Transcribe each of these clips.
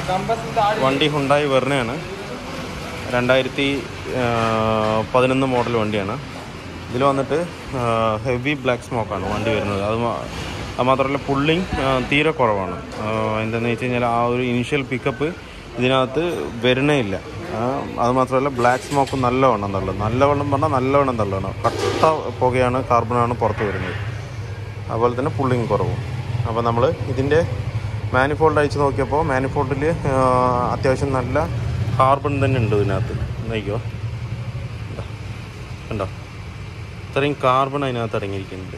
വണ്ടി ഹുണ്ടായി വെർണയാണ് രണ്ടായിരത്തി പതിനൊന്ന് മോഡൽ വണ്ടിയാണ് ഇതിൽ വന്നിട്ട് ഹെവി ബ്ലാക്ക് സ്മോക്കാണ് വണ്ടി വരുന്നത് അത് മാ- അത് മാത്രമല്ല പുള്ളിങ് തീരെ കുറവാണ് ആ, എന്താണെന്ന് വെച്ച് കഴിഞ്ഞാൽ ആ ഒരു ഇനിഷ്യൽ പിക്കപ്പ് ഇതിനകത്ത് വരണേ ഇല്ല ആ, അത് മാത്രമല്ല ബ്ലാക്ക് സ്മോക്ക് നല്ലവണ്ണം തള്ളും നല്ലവണ്ണം പറഞ്ഞാൽ നല്ലവണ്ണം തള്ളണം കട്ട പുകയാണ് കാർബണാണ് പുറത്ത് വരുന്നത് അതുപോലെ തന്നെ പുള്ളിങ് കുറവും അപ്പോൾ നമ്മൾ ഇതിൻ്റെ മാനിഫോൾഡ് അയച്ച് നോക്കിയപ്പോൾ മാനിഫോൾഡിൽ അത്യാവശ്യം നല്ല കാർബൺ തന്നെ ഉണ്ട് ഇതിനകത്ത് നോക്കിയോ ഇതാ. കണ്ടോ ഇത്രയും കാർബൺ അതിനകത്ത് അടങ്ങിയിരിക്കുന്നുണ്ട്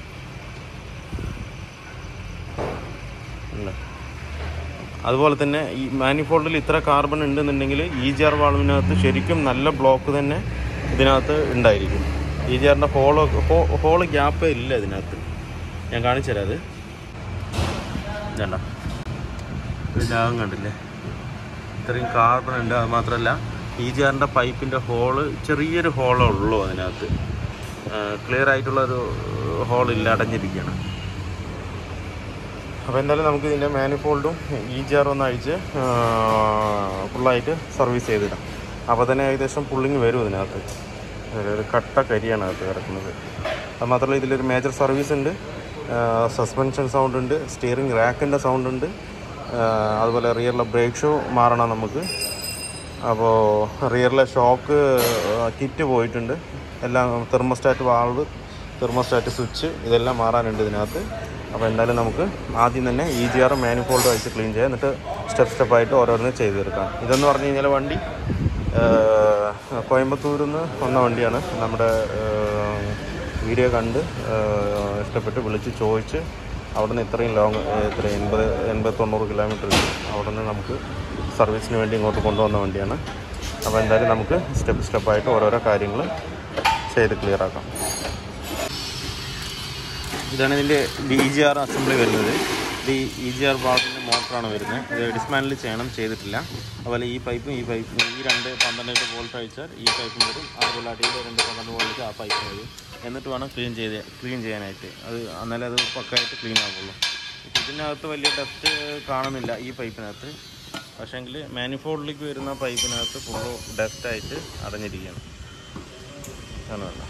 ഉണ്ടോ? അതുപോലെ തന്നെ ഈ മാനിഫോൾഡിൽ ഇത്ര കാർബൺ ഉണ്ടെന്നുണ്ടെങ്കിൽ ഇ ജി ആർ വാൾവിനകത്ത് ശരിക്കും നല്ല ബ്ലോക്ക് തന്നെ ഇതിനകത്ത് ഉണ്ടായിരിക്കും ഇ ജി ആറിൻ്റെ ഹോളോ ഹോള് ഗ്യാപ്പേ ഇല്ല ഇതിനകത്ത് ഞാൻ കാണിച്ചു തരാം അത് ഇതണ്ട ലാഭം കണ്ടില്ലേ ഇത്രയും കാർബൺ ഉണ്ട് അത് മാത്രമല്ല ഇ ജി ആറിൻ്റെ പൈപ്പിൻ്റെ ഹോള് ചെറിയൊരു ഹോളേ ഉള്ളൂ അതിനകത്ത് ക്ലിയർ ആയിട്ടുള്ളൊരു ഹോളില്ല അടഞ്ഞിരിക്കുകയാണ് അപ്പോൾ എന്തായാലും നമുക്ക് ഇതിൻ്റെ മാനിഫോൾഡും ഇ ജി ആർ ഒന്ന് അഴിച്ച് ഫുള്ളായിട്ട് സർവീസ് ചെയ്തിടാം അപ്പോൾ തന്നെ ഏകദേശം പുള്ളിങ് വരും ഇതിനകത്ത് ഒരു കട്ട കരിയാണ് അകത്ത് കിടക്കുന്നത് അത് മാത്രമല്ല ഇതിലൊരു മേജർ സർവീസ് ഉണ്ട് സസ്പെൻഷൻ സൗണ്ട് ഉണ്ട് സ്റ്റിയറിംഗ് റാക്കിൻ്റെ സൗണ്ട് ഉണ്ട് ആ, അതുപോലെ റിയറിലെ ബ്രേക്ക് ഷൂ മാറണം നമുക്ക് അപ്പോൾ റിയറിലെ ഷോക്ക് കിറ്റ് പോയിട്ടുണ്ട് എല്ലാം തെർമോസ്റ്റാറ്റ് വാൾവ് തെർമോസ്റ്റാറ്റ് സ്വിച്ച് ഇതെല്ലാം മാറാനുണ്ട് ഇതിനകത്ത് അപ്പോൾ എന്തായാലും നമുക്ക് ആദ്യം തന്നെ ഇ ജി ആർ മാനിഫോൾഡ് വെച്ച് ക്ലീൻ ചെയ്യാം എന്നിട്ട് സ്റ്റെപ്പ് സ്റ്റെപ്പായിട്ട് ഓരോന്ന് ചെയ്ത് തീർക്കാം ഇതെന്ന് പറഞ്ഞു കഴിഞ്ഞാൽ വണ്ടി ആ, കോയമ്പത്തൂരിൽ നിന്ന് വന്ന വണ്ടിയാണ് നമ്മുടെ ആ, വീഡിയോ കണ്ട് ആ, ഇഷ്ടപ്പെട്ട് വിളിച്ച് ചോദിച്ച് അവിടെ നിന്ന് ഇത്രയും ലോങ് എത്ര എൺപത് എൺപത് തൊണ്ണൂറ് കിലോമീറ്റർ അവിടെ നിന്ന് നമുക്ക് സർവീസിന് വേണ്ടി ഇങ്ങോട്ട് കൊണ്ടുവന്ന വണ്ടിയാണ് അപ്പോൾ എന്തായാലും നമുക്ക് സ്റ്റെപ്പ് സ്റ്റെപ്പായിട്ട് ഓരോരോ കാര്യങ്ങൾ ചെയ്ത് ക്ലിയർ ആക്കാം ഇതാണ് ഇതിൻ്റെ ഡി ജി ആർ അസംബ്ലി വരുന്നത് ഇത് ഇ ജി ആർ വാൾവിൻ്റെ മോട്ടറാണ് വരുന്നത് ഇത് ഡിസ്മാൻഡിൽ ചെയ്യണം ചെയ്തിട്ടില്ല അതുപോലെ ഈ പൈപ്പും ഈ പൈപ്പും ഈ രണ്ട് പന്ത്രണ്ട് വോൾട്ട് അയച്ചാൽ ഈ പൈപ്പും വരും അതുപോലെ അടിയിൽ രണ്ട് പന്ത്രണ്ട് വോൾട്ട് ആ പൈപ്പും വരും എന്നിട്ട് വേണം ക്ലീൻ ചെയ്ത് ക്ലീൻ ചെയ്യാനായിട്ട് അത് എന്നാലേ അത് പക്കായിട്ട് ക്ലീൻ ആകുള്ളൂ ഇപ്പം ഇതിനകത്ത് വലിയ ഡസ്റ്റ് കാണുന്നില്ല ഈ പൈപ്പിനകത്ത് പക്ഷേങ്കിൽ മാനിഫോൾഡിലേക്ക് വരുന്ന പൈപ്പിനകത്ത് ഫുള്ള് ഡസ്റ്റായിട്ട് അടഞ്ഞിരിക്കുകയാണ് കാണുമല്ലോ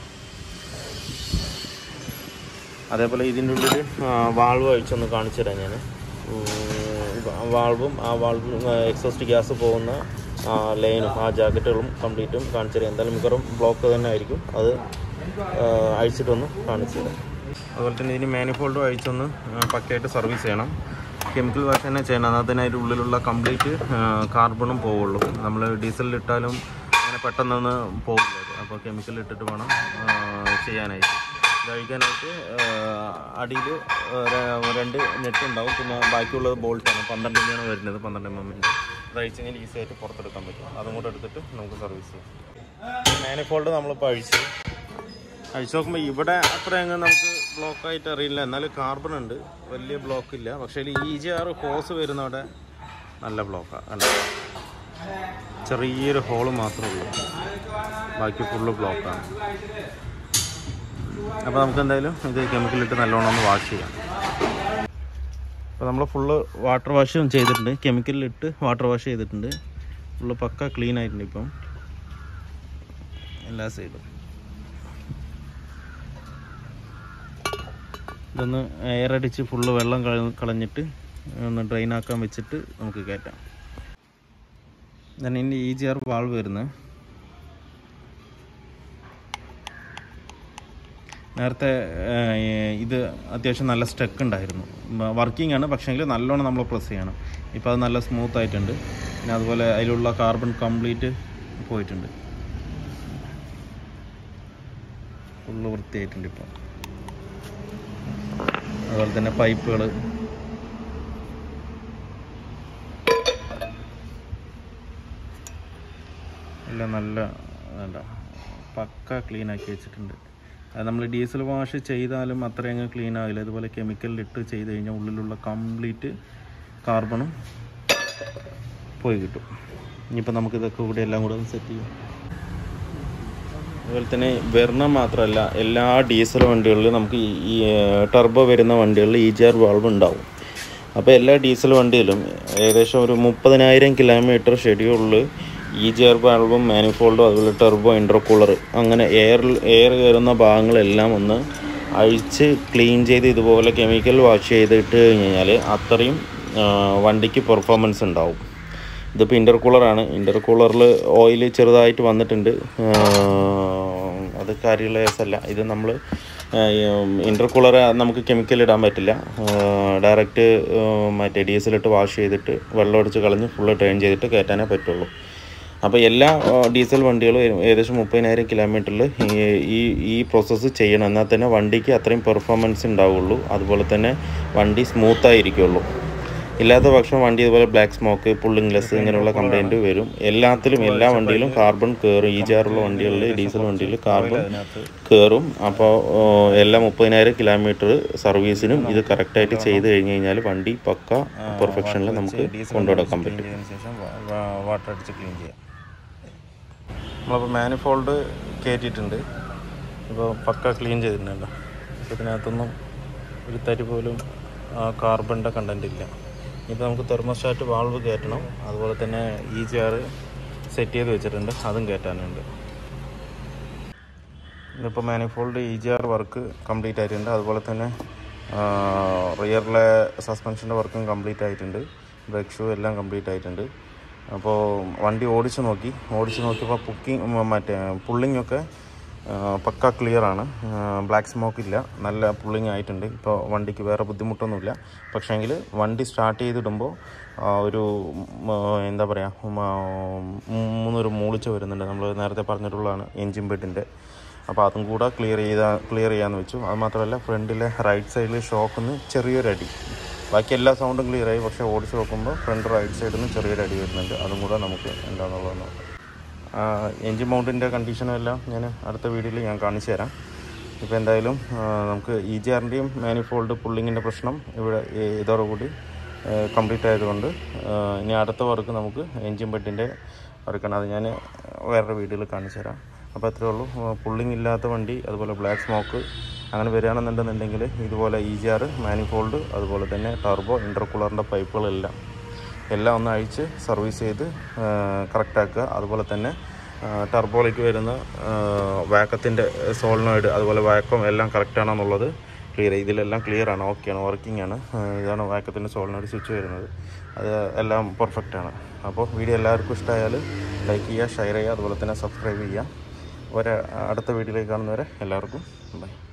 അതേപോലെ ഇതിൻ്റെ ഉള്ളിൽ വാൾവ് അഴിച്ചൊന്ന് കാണിച്ചു തരാം ഞാൻ വാൾവും ആ വാൾവ് എക്സോസ്റ്റ് ഗ്യാസ് പോകുന്ന ആ ലൈനും ആ ജാക്കറ്റുകളും കംപ്ലീറ്റും കാണിച്ചു തരാം എന്തായാലും മിക്കറും ബ്ലോക്ക് തന്നെ ആയിരിക്കും അത് ആ, അഴിച്ചിട്ടൊന്ന് കാണിച്ചു തരാം അതുപോലെ തന്നെ ഇതിന് മാനിഫോൾഡും അഴിച്ചൊന്ന് ആ, പക്കയായിട്ട് സർവീസ് ചെയ്യണം കെമിക്കൽ വാഷ് തന്നെ ചെയ്യണം എന്നാൽ അതിൻ്റെ ഉള്ളിലുള്ള കംപ്ലീറ്റ് കാർബണും പോവുള്ളൂ നമ്മൾ ഡീസലിലിട്ടാലും അങ്ങനെ പെട്ടെന്നൊന്ന് പോകില്ല അത് അപ്പോൾ കെമിക്കൽ ഇട്ടിട്ട് വേണം ആ, ചെയ്യാനായിട്ട് കഴിക്കാനായിട്ട് അടിയിൽ രണ്ട് നെറ്റ് ഉണ്ടാവും പിന്നെ ബാക്കിയുള്ളത് ബോൾട്ടാണ് പന്ത്രണ്ടിൻ്റെയാണ് വരുന്നത് പന്ത്രണ്ട് എം എമ്മിൻ്റെ അത് അഴിച്ച് കഴിഞ്ഞാൽ ഈസി ആയിട്ട് പുറത്തെടുക്കാൻ പറ്റും അതും കൂടെ എടുത്തിട്ട് നമുക്ക് സർവീസ് ചെയ്യാം മാനിഫോൾഡ് നമ്മളിപ്പോൾ അഴിച്ച് അഴിച്ച് നോക്കുമ്പോൾ ഇവിടെ അത്ര അങ്ങ് നമുക്ക് ബ്ലോക്കായിട്ട് അറിയില്ല എന്നാലും കാർബൺ ഉണ്ട് വലിയ ബ്ലോക്ക് ഇല്ല പക്ഷേ ഈ ജി ആറ് ഹോസ് വരുന്നവിടെ നല്ല ബ്ലോക്കാണ് കണ്ടോ ചെറിയൊരു ഹോള് മാത്രമേ ഉള്ളൂ ബാക്കി ഫുള്ള് ബ്ലോക്കാണ് അപ്പോൾ നമുക്ക് എന്തായാലും ഇത് കെമിക്കലിട്ട് നല്ലോണം ഒന്ന് വാഷ് ചെയ്യാം അപ്പോൾ നമ്മൾ ഫുള്ള് വാട്ടർ വാഷും ചെയ്തിട്ടുണ്ട് കെമിക്കലിട്ട് വാട്ടർ വാഷ് ചെയ്തിട്ടുണ്ട് ഫുള്ള് പക്ക ക്ലീൻ ആയിട്ടുണ്ട് ഇപ്പം എല്ലാ സൈഡും ഇതൊന്ന് എയർ അടിച്ച് ഫുള്ള് വെള്ളം കള- കളഞ്ഞിട്ട് ഒന്ന് ഡ്രെയിൻ ആക്കാൻ വെച്ചിട്ട് നമുക്ക് കയറ്റാം ഇതാണ് ഇതിൻ്റെ ഇ ജി ആർ വാൾവ് വരുന്നത് നേരത്തെ ഏഹ്, ഇത് അത്യാവശ്യം നല്ല സ്റ്റക്ക് ഉണ്ടായിരുന്നു വർക്കിംഗ് ആണ് പക്ഷേങ്കിൽ നല്ലോണം നമ്മൾ പ്രസ് ചെയ്യണം ഇപ്പോൾ അത് നല്ല സ്മൂത്ത് ആയിട്ടുണ്ട് പിന്നെ അതുപോലെ അതിലുള്ള കാർബൺ കംപ്ലീറ്റ് പോയിട്ടുണ്ട് ഫുള്ള് വൃത്തിയായിട്ടുണ്ട് ഇപ്പോൾ അതുപോലെ തന്നെ പൈപ്പുകൾ എല്ലാം നല്ല വേണ്ട പക്ക ക്ലീൻ ആക്കി വെച്ചിട്ടുണ്ട് അത് നമ്മൾ ഡീസൽ വാഷ് ചെയ്താലും അത്ര അങ്ങ് ക്ലീൻ ആവില്ല ഇതുപോലെ കെമിക്കലിട്ട് ചെയ്ത് കഴിഞ്ഞാൽ ഉള്ളിലുള്ള കംപ്ലീറ്റ് കാർബണും പോയി കിട്ടും ഇനിയിപ്പോൾ നമുക്ക് ഇതൊക്കെ കൂടി എല്ലാം കൂടെ ഒന്ന് സെറ്റ് ചെയ്യാം അതുപോലെ തന്നെ വെർണ മാത്രമല്ല എല്ലാ ഡീസൽ വണ്ടികളിലും നമുക്ക് ഈ ടർബോ വരുന്ന വണ്ടികളിൽ ഇ ജി ആർ വാൾവ് ഉണ്ടാവും അപ്പോൾ എല്ലാ ഡീസൽ വണ്ടിയിലും ഏകദേശം ഒരു മുപ്പതിനായിരം കിലോമീറ്റർ ഷെഡ്യൂളിൽ ഇ ജി ആർ വാൾവും മാനിഫോൾഡും അതുപോലെ ടെർബോ ഇൻ്റർകൂളർ അങ്ങനെ എയർ എയർ കയറുന്ന ഭാഗങ്ങളെല്ലാം ഒന്ന് അഴിച്ച് ക്ലീൻ ചെയ്ത് ഇതുപോലെ കെമിക്കൽ വാഷ് ചെയ്തിട്ട് കഴിഞ്ഞാൽ അത്രയും ആ, വണ്ടിക്ക് പെർഫോമൻസ് ഉണ്ടാവും ഇതിപ്പോൾ ഇൻ്റർകൂളറാണ് ഇൻ്റർകൂളറിൽ ഓയിൽ ചെറുതായിട്ട് വന്നിട്ടുണ്ട് ആ, അത് കാര്യമുള്ള കേസല്ല ഇത് നമ്മൾ ഇൻ്റർകൂളർ നമുക്ക് കെമിക്കൽ ഇടാൻ പറ്റില്ല ഡയറക്റ്റ് മറ്റേ ഡീസലിട്ട് വാഷ് ചെയ്തിട്ട് വെള്ളം അടിച്ച് കളഞ്ഞ് ഫുള്ള് ടേൺ ചെയ്തിട്ട് കയറ്റാനേ പറ്റുള്ളൂ അപ്പോൾ എല്ലാ ആ, ഡീസൽ വണ്ടികളും ഏ- ഏകദേശം മുപ്പതിനായിരം കിലോമീറ്ററിൽ ഈ ഈ പ്രോസസ്സ് ചെയ്യണം എന്നാൽ തന്നെ വണ്ടിക്ക് അത്രയും പെർഫോമൻസ് ഉണ്ടാവുള്ളൂ അതുപോലെ തന്നെ വണ്ടി സ്മൂത്തായിരിക്കുള്ളൂ ഇല്ലാത്ത പക്ഷം വണ്ടി ഇതുപോലെ ബ്ലാക്ക് സ്മോക്ക് പുള്ളിങ് ലെസ് ഇങ്ങനെയുള്ള കംപ്ലൈൻറ്റ് വരും എല്ലാത്തിലും എല്ലാ വണ്ടിയിലും കാർബൺ കയറും ഈ ജാറുള്ള വണ്ടികളിൽ ഡീസൽ വണ്ടിയിൽ കാർബൺ കയറും അപ്പോൾ എല്ലാ മുപ്പതിനായിരം കിലോമീറ്റർ സർവീസിനും ഇത് കറക്റ്റായിട്ട് ചെയ്ത് കഴിഞ്ഞ് കഴിഞ്ഞാൽ വണ്ടി പക്ക പെർഫെക്ഷനിൽ നമുക്ക് കൊണ്ടുനടക്കാൻ പറ്റും ശേഷം വാട്ടർ അടിച്ച് ക്ലീൻ ചെയ്യാം നമ്മളിപ്പോൾ മാനിഫോൾഡ് കയറ്റിയിട്ടുണ്ട് ഇപ്പോൾ പക്ക ക്ലീൻ ചെയ്തിട്ടുണ്ടല്ലോ അപ്പോൾ ഇതിനകത്തൊന്നും ഒരു തരി പോലും കാർബണിൻ്റെ കണ്ടൻ്റ് ഇല്ല ഇപ്പോൾ നമുക്ക് തെർമോസ്റ്റാറ്റ് വാൾവ് കയറ്റണം അതുപോലെ തന്നെ ഈ ജാറ് സെറ്റ് ചെയ്ത് വെച്ചിട്ടുണ്ട് അതും കയറ്റാനുണ്ട് ഇതിപ്പോൾ manifold E G R work complete ആയിട്ടുണ്ട് അതുപോലെ തന്നെ റിയറിലെ സസ്പെൻഷൻ്റെ വർക്കും കംപ്ലീറ്റ് ആയിട്ടുണ്ട് ബ്രേക്ക് ഷൂ എല്ലാം കംപ്ലീറ്റ് ആയിട്ടുണ്ട് അപ്പോൾ വണ്ടി ഓടിച്ച് നോക്കി ഓടിച്ച് നോക്കിയപ്പോൾ പുക്കിങ് മറ്റേ പുള്ളിങ് ഒക്കെ ആ, പക്ക ക്ലിയർ ആണ് ബ്ലാക്ക് സ്മോക്ക് ഇല്ല നല്ല പുള്ളിങ് ആയിട്ടുണ്ട് ഇപ്പോൾ വണ്ടിക്ക് വേറെ ബുദ്ധിമുട്ടൊന്നുമില്ല പക്ഷേങ്കിൽ വണ്ടി സ്റ്റാർട്ട് ചെയ്തിടുമ്പോൾ ആ, ഒരു ഉം, ആ, എന്താ പറയുക മൂന്നൊരു മൂളിച്ച വരുന്നുണ്ട് നമ്മൾ നേരത്തെ പറഞ്ഞിട്ടുള്ളതാണ് എൻജിൻ ബെഡിൻ്റെ അപ്പോൾ അതും കൂടെ ക്ലിയർ ചെയ്താ ക്ലിയർ ചെയ്യാമെന്ന് വെച്ചു അത് മാത്രമല്ല ഫ്രണ്ടിലെ റൈറ്റ് സൈഡിൽ ഷോക്കിന്ന് ചെറിയൊരു അടി ബാക്കി എല്ലാ സൗണ്ടും ക്ലിയർ ആയി പക്ഷേ ഓടിച്ച് നോക്കുമ്പോൾ ഫ്രണ്ട് റൈറ്റ് സൈഡിൽ നിന്ന് ചെറിയൊരു അടി വരുന്നുണ്ട് അതും കൂടെ നമുക്ക് എന്താണെന്നുള്ളത് നോക്കാം എൻജിൻ മൗണ്ടിൻ്റെ കണ്ടീഷനും എല്ലാം ഞാൻ അടുത്ത വീഡിയോയിൽ ഞാൻ കാണിച്ചു തരാം ഇപ്പോൾ എന്തായാലും ആ, നമുക്ക് ഇ ജി ആറിൻ്റെയും മാനിഫോൾഡ് പുള്ളിങ്ങിൻ്റെ പ്രശ്നം ഇവിടെ ഈ- ഇതോടുകൂടി കംപ്ലീറ്റ് ആയതുകൊണ്ട് ആ, ഇനി അടുത്ത വർക്ക് നമുക്ക് എൻജിൻ ബെഡിൻ്റെ വർക്കാണ് അത് ഞാൻ വേറൊരു വീഡിയോയിൽ കാണിച്ചു തരാം അപ്പോൾ അത്രേ ഉള്ളൂ പുള്ളിങ് ഇല്ലാത്ത വണ്ടി അതുപോലെ ബ്ലാക്ക് സ്മോക്ക് അങ്ങനെ വരികയാണെന്നുണ്ടെന്നുണ്ടെങ്കിൽ ഇതുപോലെ ഇ ജി ആർ മാനിഫോൾഡ് അതുപോലെ തന്നെ ടർബോ ഇൻ്റർകൂളറിൻ്റെ പൈപ്പുകളെല്ലാം എല്ലാം ഒന്ന് അഴിച്ച് സർവീസ് ചെയ്ത് കറക്റ്റാക്കുക അതുപോലെ തന്നെ ടർബോയിലേക്ക് വരുന്ന വാക്കത്തിൻ്റെ സോളിനോയിഡ് അതുപോലെ വാക്കം എല്ലാം കറക്റ്റാണെന്നുള്ളത് ക്ലിയർ ഇതിലെല്ലാം ക്ലിയർ ആണ് ഓക്കെയാണ് വർക്കിംഗ് ആണ് ആ, ഇതാണ് വാക്കത്തിൻ്റെ സോളിനോയിഡ് സ്വിച്ച് വരുന്നത് അത് എല്ലാം പെർഫെക്റ്റ് ആണ് അപ്പോൾ വീഡിയോ എല്ലാവർക്കും ഇഷ്ടമായാൽ ലൈക്ക് ചെയ്യുക ഷെയർ ചെയ്യുക അതുപോലെ തന്നെ സബ്സ്ക്രൈബ് ചെയ്യുക ഒരു അടുത്ത വീഡിയോയിലേക്ക് കാണുന്നവരെ എല്ലാവർക്കും ബൈ